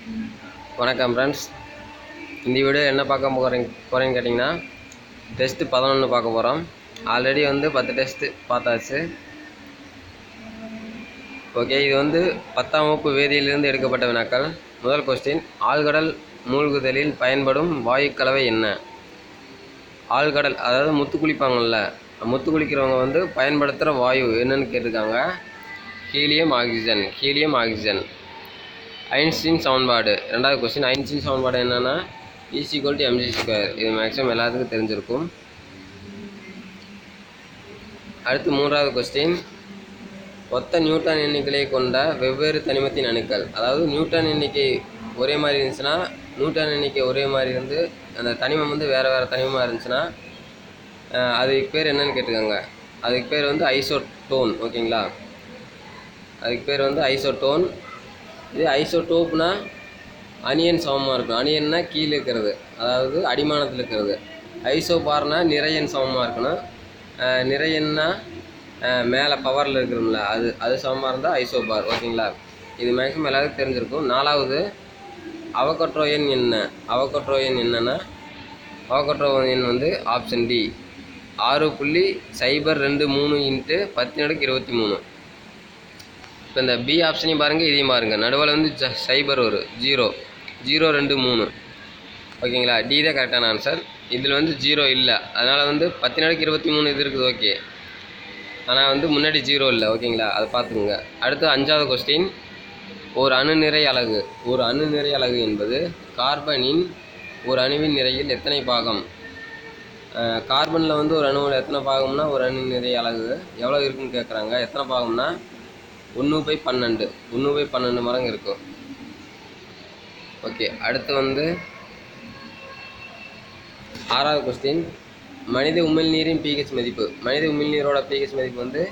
வணக்கம் ஃப்ரெண்ட்ஸ் இந்த வீடியோ என்ன பார்க்க போகிறீங்க போகிறேன்னு கேட்டிங்கன்னா டெஸ்ட்டு பதினொன்று பார்க்க போகிறோம் ஆல்ரெடி வந்து பத்து டெஸ்ட்டு பார்த்தாச்சு ஓகே இது வந்து பத்தாம் வகுப்பு வேதியிலிருந்து எடுக்கப்பட்ட வினாக்கள் முதல் கொஸ்டின் ஆழ்கடல் மூழ்குதலில் பயன்படும் வாயுக்கலவை என்ன ஆழ்கடல் அதாவது முத்து குளிப்பாங்கள்ல முத்து குளிக்கிறவங்க வந்து பயன்படுத்துகிற வாயு என்னன்னு கேட்டிருக்காங்க helium oxygen helium oxygen Einstein சமன்பாடு ரெண்டாவது கொஸ்டின் ஐன்ஸ்டீன் சமன்பாடு என்னென்னா is equal to MG square இது மேக்ஸிமம் எல்லாத்துக்கும் தெரிஞ்சிருக்கும் அடுத்து மூன்றாவது கொஸ்டின் ஒத்த நியூட்டன் எண்ணிக்கையை கொண்ட வெவ்வேறு தனிமத்தின் அணுக்கள் அதாவது நியூட்டன் எண்ணிக்கை ஒரே மாதிரி இருந்துச்சுன்னா நியூட்டன் எண்ணிக்கை ஒரே மாதிரி இருந்து அந்த தனிமம் வந்து வேறு வேறு தனிமமாக இருந்துச்சுன்னா அஹ், அதுக்கு பேர் என்னன்னு கேட்டுக்கோங்க அதுக்கு பேர் வந்து ஐசோடோன் ஓகேங்களா அதுக்கு பேர் வந்து ஐசோடோன் இது ஐசோடோப்னா அணியன் சமமாக இருக்கும் அணியன்னா கீழே இருக்கிறது அதாவது அடிமானத்தில் இருக்கிறது ஐசோபார்னா நிறையன் சமமாக இருக்கணும் அஹ் நிறையன்னா அஹ் மேலே பவரில் இருக்கிறோம்ல அது அது சமமாக இருந்தால் ஐசோபார் ஓகேங்களா இது மேக்ஸிமம் எல்லாருக்கும் தெரிஞ்சிருக்கும் நாலாவது அவகட்ரோ எண் என்ன அவகட்ரோ எண் என்னன்னா அவகட்ரோ எண் வந்து ஆப்ஷன் டி ஆறு புள்ளி சைபர் ரெண்டு மூணு இன்ட்டு பத்தினடுக்கு இருபத்தி மூணு இப்போ இந்த பி ஆப்ஷனையும் பாருங்கள் இதையும் பாருங்கள் நடுவில் வந்து ஜ சைபர் ஒரு ஜீரோ ஜீரோ ரெண்டு மூணு ஓகேங்களா டி தான் கரெக்டான ஆன்சர் இதில் வந்து ஜீரோ இல்லை அதனால் வந்து பத்து நாளைக்கு இருபத்தி மூணு இது இருக்குது ஓகே ஆனால் வந்து முன்னாடி ஜீரோ இல்லை ஓகேங்களா அதை பார்த்துக்குங்க அடுத்து அஞ்சாவது கொஸ்டின் ஒரு அணு நிறை அலகு ஒரு அணு நிறை அலகு என்பது கார்பனின் ஒரு அணுவின் நிறையில் எத்தனை பாகம் கார்பனில் வந்து ஒரு அணுவில் எத்தனை பாகம்னா ஒரு அணு நிறை அலகு எவ்வளோ இருக்குன்னு கேட்குறாங்க எத்தனை பாகம்னா ஒன்று பை பன்னெண்டு ஒன்று பை பன்னெண்டு மரங்க இருக்கும் ஓகே அடுத்து வந்து ஆறாவது கொஸ்டின் மனித உமிழ்நீரின் பிஹெச் மதிப்பு மனித உமிழ்நீரோட பிஹெச் மதிப்பு வந்து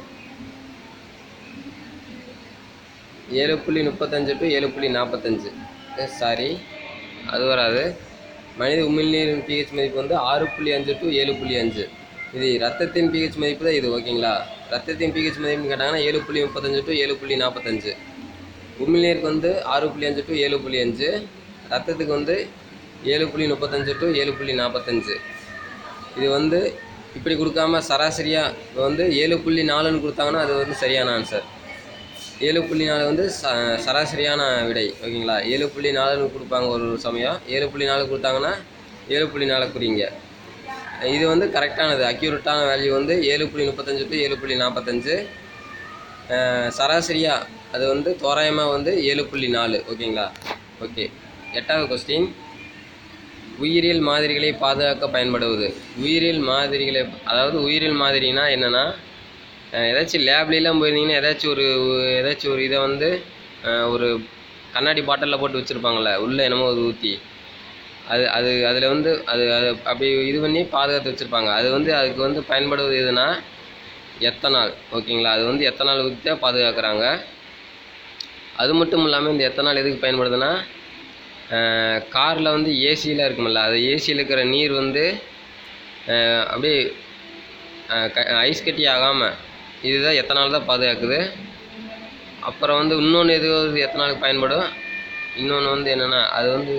ஏழு புள்ளி முப்பத்தஞ்சு டு ஏழு புள்ளி நாற்பத்தஞ்சு சாரி அது வராது மனித உமிழ்நீரின் பிஹெச் மதிப்பு வந்து ஆறு புள்ளி அஞ்சு டு ஏழு புள்ளி அஞ்சு இது ரத்தத்தின் பிஹெச் மதிப்பு தான் இது ஓகேங்களா ரத்தத்தின் பிஹெச் மதிப்புன்னு கேட்டாங்கன்னா ஏழு புள்ளி முப்பத்தஞ்சு டு ஏழு புள்ளி நாற்பத்தஞ்சு உமிழ்நீருக்கு வந்து ஆறு புள்ளி அஞ்சு டு ஏழு புள்ளி அஞ்சு ரத்தத்துக்கு வந்து ஏழு புள்ளி முப்பத்தஞ்சு டு ஏழு புள்ளி நாற்பத்தஞ்சு இது வந்து இப்படி கொடுக்காம சராசரியாக இப்போ வந்து ஏழு புள்ளி நாலுன்னு கொடுத்தாங்கன்னா அது வந்து சரியான ஆன்சர் ஏழு புள்ளி நாலு வந்து ச சராசரியான விடை ஓகேங்களா ஏழு புள்ளி நாலுன்னு கொடுப்பாங்க ஒரு ஒரு சமயம் ஏழு புள்ளி நாலு கொடுத்தாங்கன்னா ஏழு புள்ளி நாலு குறிங்க இது வந்து கரெக்டானது அக்யூரேட்டான வேல்யூ வந்து ஏழு புள்ளி முப்பத்தஞ்சு டு ஏழு புள்ளி நாற்பத்தஞ்சு சராசரியாக அது வந்து தோராயமாக வந்து ஏழு புள்ளி நாலு ஓகேங்களா ஓகே எட்டாவது கொஸ்டின் உயிரியல் மாதிரிகளை பாதுகாக்க பயன்படுவது உயிரியல் மாதிரிகளை அதாவது உயிரியல் மாதிரினா என்னென்னா ஏதாச்சும் லேப்லாம் போயிருந்தீங்கன்னா ஏதாச்சும் ஒரு ஏதாச்சும் ஒரு இதை வந்து அஹ், ஒரு கண்ணாடி பாட்டிலில் போட்டு வச்சுருப்பாங்கள்ல உள்ளே என்னமோ ஒரு ஊற்றி அது அது அதில் வந்து அது அது அப்படி இது பண்ணி பாதுகாத்து வச்சுருப்பாங்க அது வந்து அதுக்கு வந்து பயன்படுவது எதுனா எத்தனால் ஓகேங்களா அது வந்து எத்தனால் ஊற்றி தான் பாதுகாக்கிறாங்க அது மட்டும் இல்லாமல் இந்த எத்தனால் எதுக்கு பயன்படுதுன்னா காரில் வந்து ஏசியில் இருக்குமில்ல அது ஏசியில் இருக்கிற நீர் வந்து அஹ், அப்படியே அஹ், க ஐஸ் கட்டி ஆகாமல் இதுதான் எத்தனால் தான் பாதுகாக்குது அப்புறம் வந்து இன்னொன்று எது எத்தனாலுக்கு பயன்படும் இன்னொன்று வந்து என்னென்னா அது வந்து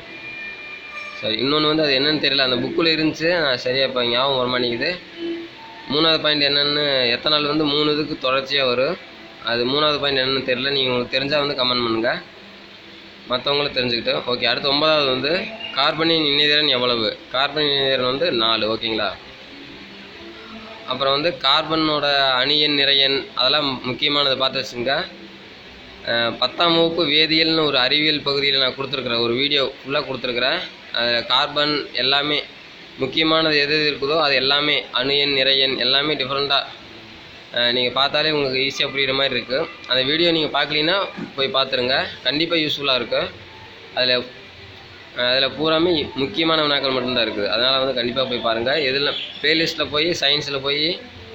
சரி இன்னொன்று வந்து அது என்னன்னு தெரியல அந்த புக்கில் இருந்துச்சு நான் சரியாக இப்போ ஞாபகம் வர மாட்டேங்குது மூணாவது பாயிண்ட் என்னென்னு எத்தனால் வந்து மூணு இதுக்கு தொடர்ச்சியாக வரும் அது மூணாவது பாயிண்ட் என்னன்னு தெரியல நீங்கள் உங்களுக்கு தெரிஞ்சால் வந்து கமெண்ட் பண்ணுங்கள் மற்றவங்களும் தெரிஞ்சுக்கிட்டு ஓகே அடுத்து ஒன்பதாவது வந்து கார்பனின் இணைதிறன் எவ்வளவு கார்பன் இணைதிறன் வந்து நாலு ஓகேங்களா அப்புறம் வந்து கார்பனோட அணியன் நிறையன் அதெல்லாம் முக்கியமானதை பார்த்து வச்சுங்க அஹ் பத்தாம் வகுப்பு வேதியியல்னு ஒரு அறிவியல் பகுதியில் நான் கொடுத்துருக்குறேன் ஒரு வீடியோ ஃபுல்லாக கொடுத்துருக்குறேன் அதில் கார்பன் எல்லாமே முக்கியமானது எது எது இருக்குதோ அது எல்லாமே அணுயன் நிறையன் எல்லாமே டிஃப்ரெண்ட்டாக நீங்கள் பார்த்தாலே உங்களுக்கு ஈஸியாக புரியுற மாதிரி இருக்குது அந்த வீடியோ நீங்கள் பார்க்கலீன்னா போய் பார்த்துருங்க கண்டிப்பாக யூஸ்ஃபுல்லாக இருக்கும் அதில் அதில் பூராமே முக்கியமான வினாக்கள் மட்டும்தான் இருக்குது அதனால் வந்து கண்டிப்பாக போய் பாருங்கள் எதில் ப்ளேலிஸ்ட்டில் போய் சயின்ஸில் போய்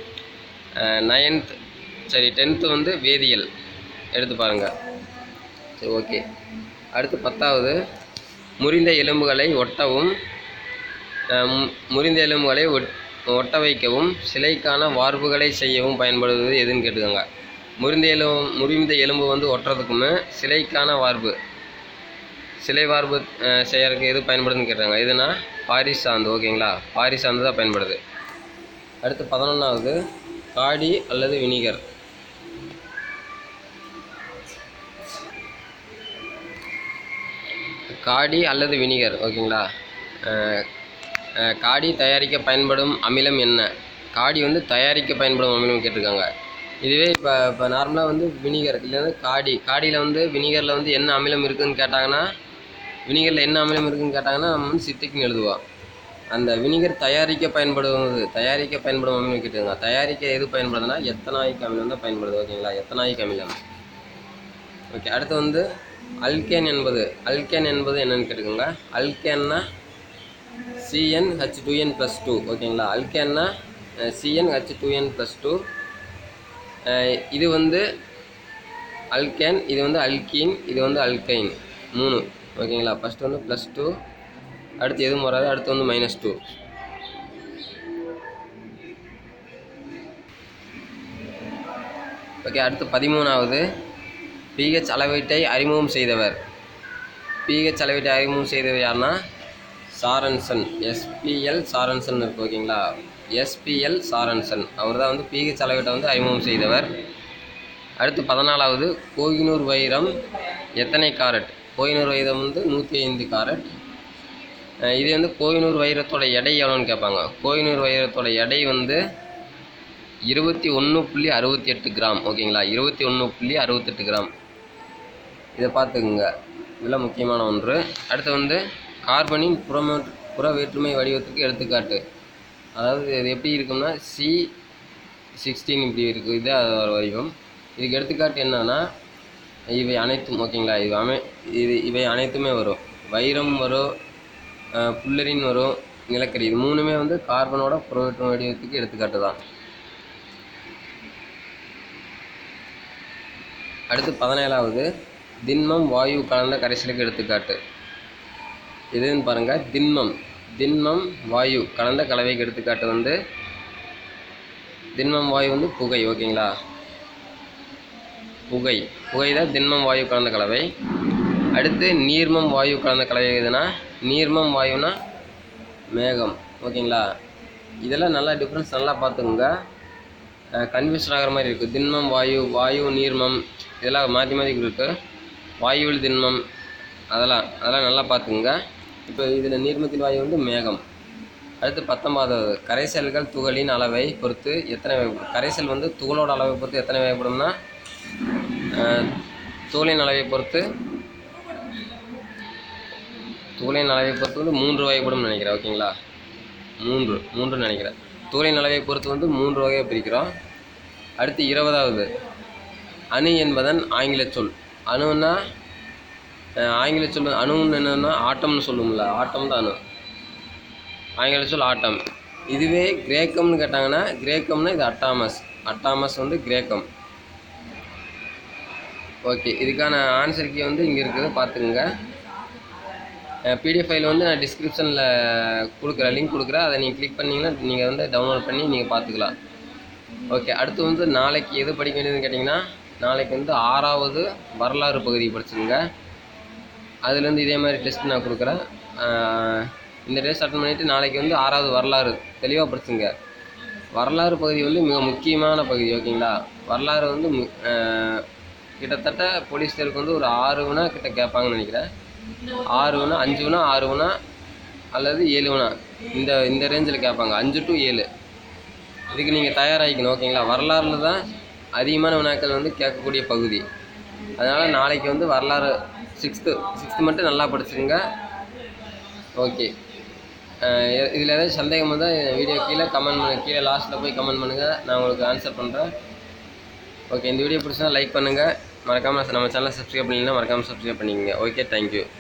நைன்த் சரி டென்த்து வந்து வேதியியல் எடுத்து பாருங்கள் சரி ஓகே அடுத்து பத்தாவது முறிந்த எலும்புகளை ஒட்டவும் அஹ், மு- முறிந்த எலும்புகளை ஒட் ஒட்ட வைக்கவும் சிலைக்கான வார்ப்புகளை செய்யவும் பயன்படுவது எதுன்னு கேட்டுக்கோங்க முறிந்த எலும்பு முறிந்த எலும்பு வந்து ஒட்டுறதுக்குமே சிலைக்கான வார்ப்பு சிலை வார்ப்பு அஹ், செய்யறதுக்கு எது பயன்படுதுன்னு கேட்டாங்க இதுனா பாரிஸ் சாந்து ஓகேங்களா பாரிஸ் சாந்து தான் பயன்படுது அடுத்து பதினொன்றாவது காடி அல்லது வினிகர் காடி அல்லது வினிகர் ஓகேங்களா அஹ், அஹ், காடி தயாரிக்க பயன்படும் அமிலம் என்ன காடி வந்து தயாரிக்க பயன்படும் அமிலம் கேட்டிருக்காங்க இதுவே இப்போ இப்போ நார்மலாக வந்து வினிகர் இல்லைன்னா காடி காடியில் வந்து வினிகரில் வந்து என்ன அமிலம் இருக்குதுன்னு கேட்டாங்கன்னா வினிகரில் என்ன அமிலம் இருக்குதுன்னு கேட்டாங்கன்னா நம்ம வந்து சித்திக்குன்னு எழுதுவோம் அந்த வினிகர் தயாரிக்க பயன்படுவது தயாரிக்க பயன்படும் அமிலம் கேட்டுங்க தயாரிக்க எது பயன்படுதுன்னா எத்தனாயிக் அமிலம் தான் பயன்படுது ஓகேங்களா எத்தனாயிக் அமிலம் ஓகே அடுத்து வந்து அல்கேன் என்பது அல்கேன் என்பது என்னன்னு கேட்டுக்கோங்க அல்கேன்னா CN H two N plus two ஓகேங்களா அல்கேன்னா CN H two N plus two இது வந்து அல்கேன் இது வந்து அல்கீன் இது வந்து அல்கைன் மூணு ஓகேங்களா ஃபஸ்ட்டு வந்து ப்ளஸ் டூ அடுத்து எதுவும் வராது அடுத்து வந்து மைனஸ் டூ ஓகே அடுத்து பதிமூணாவது பிஹெச் அளவீட்டை அறிமுகம் செய்தவர் பிஹெச் அளவீட்டை அறிமுகம் செய்தவர் யாருன்னா சாரன்சன் எஸ்பிஎல் சாரன்சன் இருக்கு ஓகேங்களா எஸ்பிஎல் சாரன்சன் அவர் தான் வந்து பிஹெச் அளவீட்டை வந்து அறிமுகம் செய்தவர் அடுத்து பதினாலாவது கோகினூர் வைரம் எத்தனை காரட் கோகினூர் வைரம் வந்து நூற்றி ஐந்து காரட் அஹ் இது வந்து கோகினூர் வைரத்தோட எடை எவ்வளோன்னு கேட்பாங்க கோகினூர் வைரத்தோட எடை வந்து இருபத்தி ஒன்று புள்ளி அறுபத்தி எட்டு கிராம் ஓகேங்களா இருபத்தி ஒன்று புள்ளி அறுபத்தெட்டு கிராம் இதை பார்த்துக்குங்க இதெல்லாம் முக்கியமான ஒன்று அடுத்து வந்து கார்பனின் புறம புற வேற்றுமை வடிவத்துக்கு எடுத்துக்காட்டு அதாவது இது எப்படி இருக்கும்னா சி சிக்ஸ்டீன் இப்படி இருக்குது இது அதோட வடிவம் இதுக்கு எடுத்துக்காட்டு என்னன்னா இவை அனைத்தும் ஓகேங்களா இது அமை இது இவை அனைத்துமே வரும் வைரம் வரும் அஹ் புல்லரின் வரும் நிலக்கரி இது மூணுமே வந்து கார்பனோட புற வேற்றுமை வடிவத்துக்கு எடுத்துக்காட்டு தான் அடுத்து பதினேழாவது திண்மம் வாயு கலந்த கரைசலுக்கு எடுத்துக்காட்டு இதுன்னு பாருங்க திண்மம் திண்மம் வாயு கலந்த கலவைக்கு எடுத்துக்காட்டு வந்து திண்மம் வாயு வந்து புகை ஓகேங்களா புகை புகை தான் திண்மம் வாயு கலந்த கலவை அடுத்து நீர்மம் வாயு கலந்த கலவை எதுனா நீர்மம் வாயுனா மேகம் ஓகேங்களா இதெல்லாம் நல்லா டிஃப்ரென்ஸ் நல்லா பார்த்துக்குங்க கன்ஃபியூஷன் ஆகிற மாதிரி இருக்குது திண்மம் வாயு வாயு நீர்மம் இதெல்லாம் மாற்றி மாற்றி இருக்கு வாயுவில் திண்மம் அதெல்லாம் அதெல்லாம் நல்லா பார்த்துக்குங்க இப்போ இதில் நீர்மத்தில் வாயு வந்து மேகம் அடுத்து பத்தொன்பதாவது கரைசல்கள் துகளின் அளவை பொறுத்து எத்தனை வேகப்படும் கரைசல் வந்து துகளோட அளவை பொறுத்து எத்தனை வேகப்படும்னா அஹ், துகளின் அளவை பொறுத்து துகளின் அளவை பொறுத்து வந்து மூன்று வகைப்படும் நினைக்கிறேன் ஓகேங்களா மூன்று மூன்று நினைக்கிறேன் துகளின் அளவை பொறுத்து வந்து மூன்று வகையை பிரிக்கிறோம் அடுத்து இருபதாவது அணு என்பதன் ஆங்கில சொல் அணுன்னா அஹ், ஆங்கில சொல் அணுன்னு என்னன்னா ஆட்டம்னு சொல்லுவோம்ல ஆட்டம் தான் அணு ஆங்கில சொல் ஆட்டம் இதுவே கிரேக்கம்னு கேட்டாங்கன்னா கிரேக்கம்னா இது அட்டாமஸ் அட்டாமஸ் வந்து கிரேக்கம் ஓகே இதுக்கான ஆன்சர் கீ வந்து இங்கே இருக்குது பார்த்துக்குங்க பிடிஎஃப் ஃபைல் வந்து நான் டிஸ்கிரிப்ஷனில் கொடுக்குறேன் லிங்க் கொடுக்குறேன் அதை நீங்கள் கிளிக் பண்ணிங்கன்னா நீங்கள் வந்து டவுன்லோட் பண்ணி நீங்கள் பார்த்துக்கலாம் ஓகே அடுத்து வந்து நாளைக்கு எது படிக்க வேண்டியதுன்னு கேட்டிங்கன்னா நாளைக்கு வந்து ஆறாவது வரலாறு பகுதி படிச்சுங்க அதுலேருந்து இதே மாதிரி டெஸ்ட் நான் கொடுக்குறேன் ஆஹ் இந்த டெஸ்ட் அட்டன் பண்ணிவிட்டு நாளைக்கு வந்து ஆறாவது வரலாறு தெளிவாக படிச்சுங்க வரலாறு பகுதி வந்து மிக முக்கியமான பகுதி ஓகேங்களா வரலாறு வந்து மு- ஆஹ் கிட்டத்தட்ட போலீஸ் தேர்வுக்கு வந்து ஒரு ஆறு வினா கிட்ட கேட்பாங்கன்னு நினைக்கிறேன் ஆறு வினா அஞ்சு வினா ஆறு வினா அல்லது ஏழு வினா இந்த இந்த ரேஞ்சில் கேட்பாங்க அஞ்சு டு ஏழு இதுக்கு நீங்கள் தயாராகிக்கணும் ஓகேங்களா வரலாறுல தான் அதிகமான வினாக்கள் வந்து கேட்கக்கூடிய பகுதி அதனால் நாளைக்கு வந்து வரலாறு சிக்ஸ்த்து சிக்ஸ்த்து மட்டும் நல்லா படிச்சுங்க ஓகே இதில் ஏதாவது சந்தேகம் வந்தால் வீடியோ கீழே கமெண்ட் பண்ணு கீழே லாஸ்ட்டில் போய் கமெண்ட் பண்ணுங்கள் நான் உங்களுக்கு ஆன்சர் பண்ணுறேன் ஓகே இந்த வீடியோ பிடிச்சா லைக் பண்ணுங்கள் மறக்காமல் நம்ம சேனலை சப்ஸ்கிரைப் பண்ணிங்கன்னா மறக்காமல் சப்ஸ்கிரைப் பண்ணிக்கங்க ஓகே தேங்க்யூ